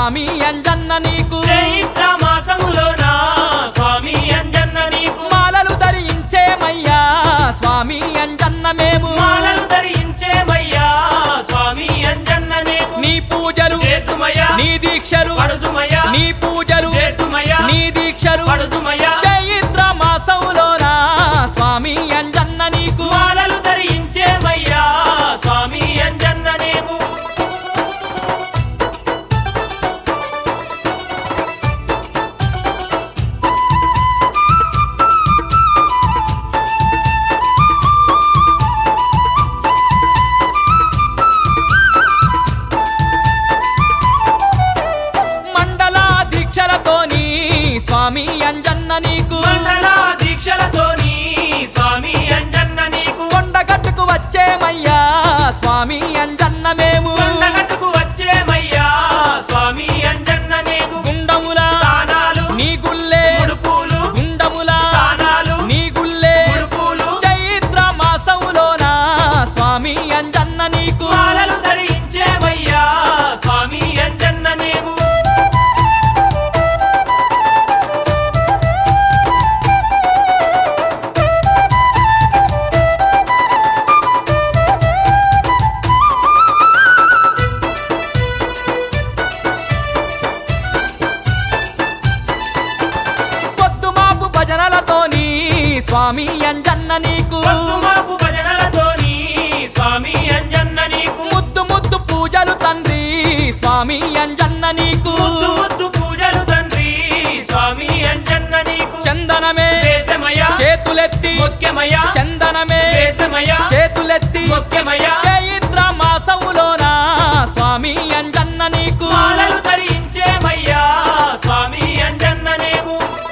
స్వామి అంజన్న నీకు చైత్ర మాసములోన స్వామి అంజన్న నీకు మాలలు ధరించేమయ్యా స్వామి అంజన్న మేము మాలలు ధరించేమయ్యా స్వామి అంజన్న నీకు నీ పూజలు చేతుమయ్యా నీ దీక్షలు పడుదుమయ్యా నీ పూజలు చేతుమయ్యా నీ దీక్షలు పడుదుమయ్యా చైత్ర మాసములోనా స్వామి అంజన్న నీకు మాలలు ధరించేమయ్యా స్వామి అంజన్న నీకు మండల దీక్షలతోని స్వామి అంజన్న నీకు మండల దీక్షలతోని స్వామి అంజన్న నీకు కొండగట్టుకు వచ్చేమయ్యా స్వామి అంజన్న మేము కొండగట్టుకు వచ్చేమయ్యా స్వామి అంజన్న నీకు గుండముల దానాలు నీ గుల్లే ముడుపులు గుండముల దానాలు నీ గుల్లే ముడుపులు చైత్ర మాసములోన స్వామి అంజన్న నీకు మాలలు ధరించేమయ్యా స్వామి అంజన్న నీకు పొద్దు మాపు భజనలతోని స్వామి అంజన్న నీకు పొద్దుమాపు భజనలతోని స్వామి అంజన్న నీకు ముద్దు ముద్దు పూజలు తండ్రి స్వామి అంజన్న నీకు ముద్దు ముద్దు పూజలు తండ్రి స్వామి అంజన్న నీకు చందనమే దేశమయ్యా చేతులెత్తి ముఖ్యమయ్యా చందనమే దేశమయ్యా చేతులెత్తి ముఖ్యమయ్యా చైత్ర మాసములోన స్వామి అంజన్న నీకు మాలలు ధరించేమయ్యా స్వామి అంజన్న నీకు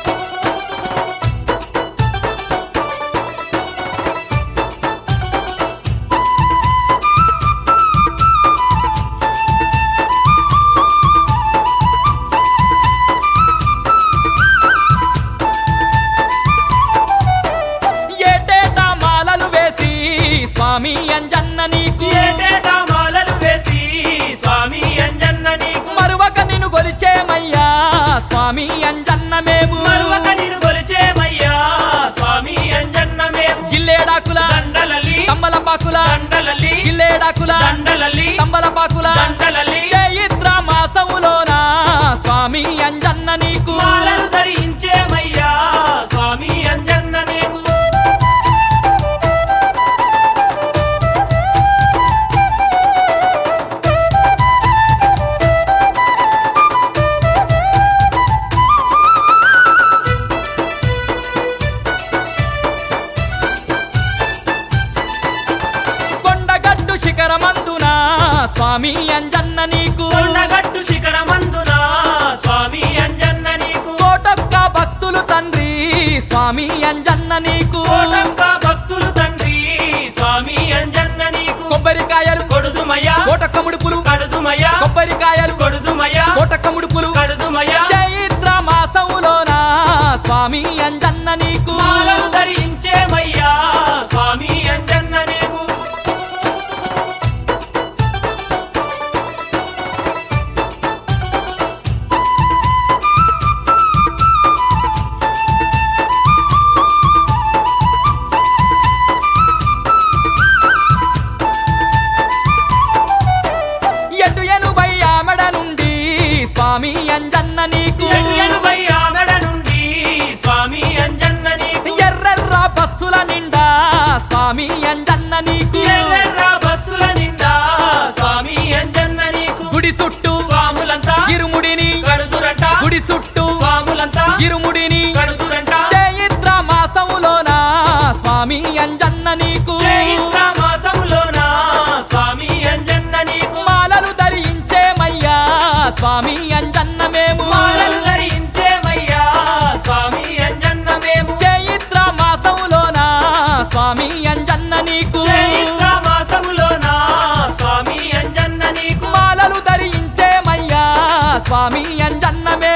ఏటేటా మాలలు వేసి స్వామి అంజన్న నీకు ఏటేటా మాలలు వేసి స్వామి అంజన్న నీకు మరువక నిన్ను గొలిచేమయ్యా స్వామి అంజన్న మేము మరువక నిన్ను కొలిచేమయ్యా స్వామి అంజన్న మేము జిల్లేడాకుల దండలలి తమ్మలపాకుల దండలలి జిల్లేడాకుల దండలలి తమ్మలపాకుల దండలలి చైత్ర మాసములోన స్వామి అంజన్న నీకు మాలలు ధరించేమయ్యా స్వామి అంజన్న నీకు కొండగట్టు శిఖరమందున స్వామి అంజన్న నీకు కొండగట్టు శిఖరమందున స్వామి అంజన్న నీకు కోటొక్క భక్తులు తండ్రి స్వామి అంజన్న నీకు కోటంక భక్తులు తండ్రి స్వామి అంజన్న నీకు కొబ్బరికాయలు కొడుదుమయ్యా కోటొక్క ముడుపులు కడుదుమయ్యా కొబ్బరికాయలు కొడుదుమయ్యా కోటొక్క ముడుపులు కడుదుమయ్యా చైత్ర మాసములోన స్వామి అంజన్న నీకు మాలలు ధరించేమయ్యా స్వామి అంజన్న నీకు ఎటు ఎనుభై ఆమెడ నుండి స్వామి అంజన్న నీకు ఎనభై ఆమెడ నుండి స్వామి అంజన్న నీకు ఎర్రెర్ర బస్సుల నిండా స్వామి అంజన్న నీకు ఎర్రెర్ర బస్సుల నిండా స్వామి అంజన్న నీకు గుడి చుట్టూ స్వాములంతా ఇరుముడిని కడుదురంట గుడి చుట్టూ స్వాములంతా ఇరుముడిని కడుదురంట చైత్ర మాసములోన స్వామి అంజన్న నీకు చైత్ర మాసములోన స్వామి అంజన్న నీకు మాలలు ధరించేమయ్యా స్వామి అంజన్న మేము మాలలు ధరించేమయ్యా స్వామి అంజన్న మేము చైత్ర మాసములోన స్వామి అంజన్న నీకు చైత్ర మాసములోన స్వామి అంజన్న నీకు మాలలు ధరించేమయ్యా స్వామి అంజన్న మేము